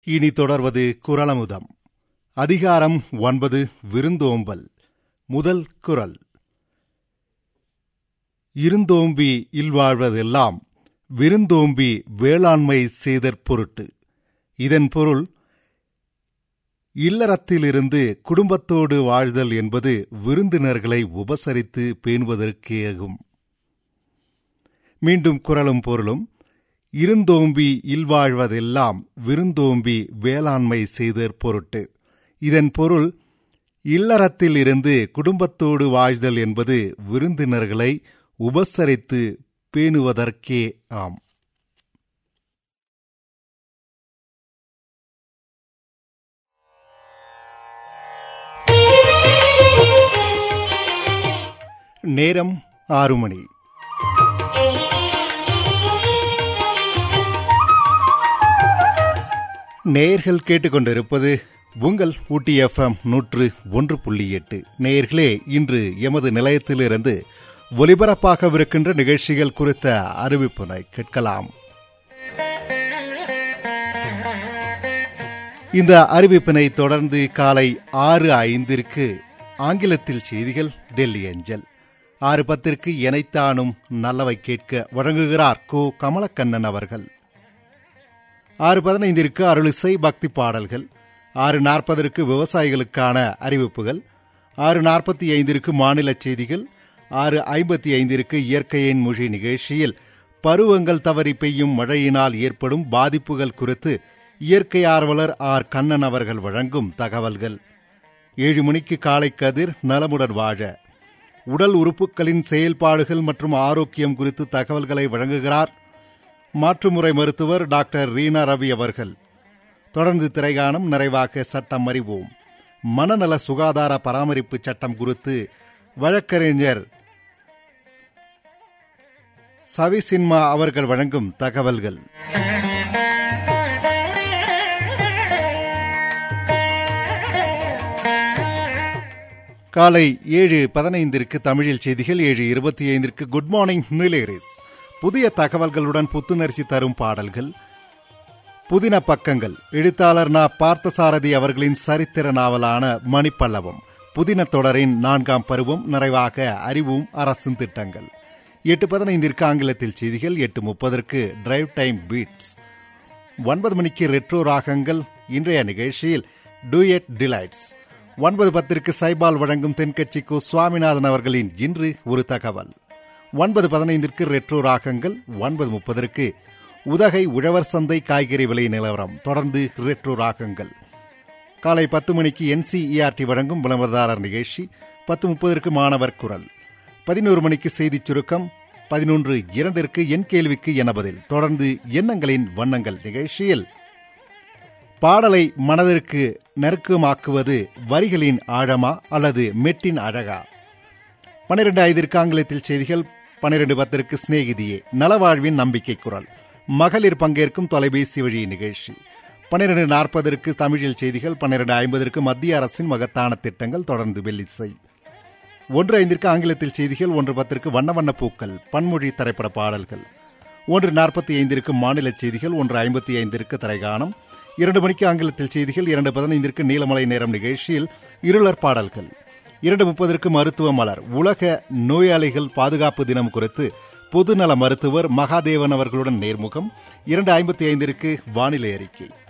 இனி தொடர்வது குரலமுதம் அதிகாரம் ஒன்பது விருந்தோம்பல் முதல் குரல் இருந்தோம்பி இல்வாழ்வதெல்லாம் விருந்தோம்பி வேளாண்மை செய்தற் பொருட்டு இதன் பொருள் இல்லறத்திலிருந்து குடும்பத்தோடு வாழ்தல் என்பது விருந்தினர்களை உபசரித்து பேணுவதற்கேகும் மீண்டும் குரலும் பொருளும் இருந்தோம்பி இல்வாழ்வதெல்லாம் விருந்தோம்பி வேளாண்மை செய்தற் பொருட்டு இதன் பொருள் இல்லறத்தில் இருந்து குடும்பத்தோடு வாழ்தல் என்பது விருந்தினர்களை உபசரித்து பேணுவதற்கே ஆம் நேரம் ஆறு மணி நேயர்கள் கேட்டுக்கொண்டிருப்பது உங்கள் ஊட்டி எஃப்எம் நூற்று ஒன்று புள்ளி எட்டு நேயர்களே இன்று எமது நிலையத்திலிருந்து ஒலிபரப்பாகவிருக்கின்ற நிகழ்ச்சிகள் குறித்த அறிவிப்பினை கேட்கலாம் இந்த அறிவிப்பினை தொடர்ந்து காலை ஆறு ஐந்திற்கு ஆங்கிலத்தில் செய்திகள் டெல்லி அஞ்சல் ஆறு பத்திற்கு எனைத்தானும் நல்லவை கேட்க வழங்குகிறார் கோ கமலக்கண்ணன் அவர்கள் ஆறு பதினைந்திற்கு அருளிசை பக்தி பாடல்கள் ஆறு நாற்பதற்கு விவசாயிகளுக்கான அறிவிப்புகள் ஆறு நாற்பத்தி ஐந்திற்கு மாநில செய்திகள் ஆறு ஐம்பத்தி ஐந்திற்கு இயற்கையின் மொழி நிகழ்ச்சியில் பருவங்கள் தவறி பெய்யும் மழையினால் ஏற்படும் பாதிப்புகள் குறித்து இயற்கை ஆர்வலர் ஆர் கண்ணன் அவர்கள் வழங்கும் தகவல்கள் ஏழு மணிக்கு காலை கதிர் நலமுடன் வாழ உடல் உறுப்புகளின் செயல்பாடுகள் மற்றும் ஆரோக்கியம் குறித்து தகவல்களை வழங்குகிறார் மாற்றுமுறை மருத்துவர் டாக்டர் ரீனா ரவி அவர்கள் தொடர்ந்து திரைகாணம் நிறைவாக சட்டம் அறிவோம் மனநல சுகாதார பராமரிப்பு சட்டம் குறித்து வழக்கறிஞர் சவி சின்மா அவர்கள் வழங்கும் தகவல்கள் காலை ஏழு பதினைந்திற்கு தமிழில் செய்திகள் ஏழு இருபத்தி ஐந்திற்கு குட் மார்னிங் நிலேரிஸ் புதிய தகவல்களுடன் புத்துணர்ச்சி தரும் பாடல்கள் புதின பக்கங்கள் எழுத்தாளர் நா பார்த்தசாரதி அவர்களின் சரித்திர நாவலான மணிப்பல்லவம் புதின தொடரின் நான்காம் பருவம் நிறைவாக அறிவும் அரசின் திட்டங்கள் எட்டு பதினைந்திற்கு ஆங்கிலத்தில் செய்திகள் எட்டு முப்பதற்கு டிரைவ் டைம் பீட்ஸ் ஒன்பது மணிக்கு ரெட்ரோ ராகங்கள் இன்றைய நிகழ்ச்சியில் டூயட் டிலைட்ஸ் ஒன்பது பத்திற்கு சைபால் வழங்கும் தென்கட்சிக்கு சுவாமிநாதன் அவர்களின் இன்று ஒரு தகவல் ஒன்பது பதினைந்திற்கு ரெட்ரோ ராகங்கள் ஒன்பது முப்பதற்கு உதகை உழவர் சந்தை காய்கறி விலை நிலவரம் தொடர்ந்து ரெட்ரோ ராகங்கள் காலை பத்து மணிக்கு என்சிஇஆர்டி வழங்கும் விளம்பரதாரர் நிகழ்ச்சி பத்து முப்பதற்கு மாணவர் குரல் பதினோரு மணிக்கு செய்திச் சுருக்கம் பதினொன்று இரண்டிற்கு என் கேள்விக்கு என பதில் தொடர்ந்து எண்ணங்களின் வண்ணங்கள் நிகழ்ச்சியில் பாடலை மனதிற்கு நெருக்கமாக்குவது வரிகளின் ஆழமா அல்லது மெட்டின் அழகா பனிரெண்டு ஐந்திற்கு ஆங்கிலத்தில் செய்திகள் பனிரெண்டு பத்திற்கு சிநேகிதியே நலவாழ்வின் நம்பிக்கை குரல் மகளிர் பங்கேற்கும் தொலைபேசி வழி நிகழ்ச்சி பன்னிரண்டு நாற்பதற்கு தமிழில் செய்திகள் பன்னிரண்டு ஐம்பதற்கு மத்திய அரசின் மகத்தான திட்டங்கள் தொடர்ந்து வெள்ளிசை ஒன்று ஐந்திற்கு ஆங்கிலத்தில் செய்திகள் ஒன்று பத்திற்கு வண்ண வண்ண பூக்கள் பன்மொழி திரைப்பட பாடல்கள் ஒன்று நாற்பத்தி ஐந்திற்கு மாநில செய்திகள் ஒன்று ஐம்பத்தி ஐந்திற்கு திரைகானம் இரண்டு மணிக்கு ஆங்கிலத்தில் செய்திகள் இரண்டு பதினைந்திற்கு நீலமலை நேரம் நிகழ்ச்சியில் இருளர் பாடல்கள் இரண்டு முப்பதற்கு மருத்துவ மலர் உலக நோயாளிகள் பாதுகாப்பு தினம் குறித்து பொதுநல மருத்துவர் மகாதேவன் அவர்களுடன் நேர்முகம் இரண்டு ஐம்பத்தி ஐந்திற்கு வானிலை அறிக்கை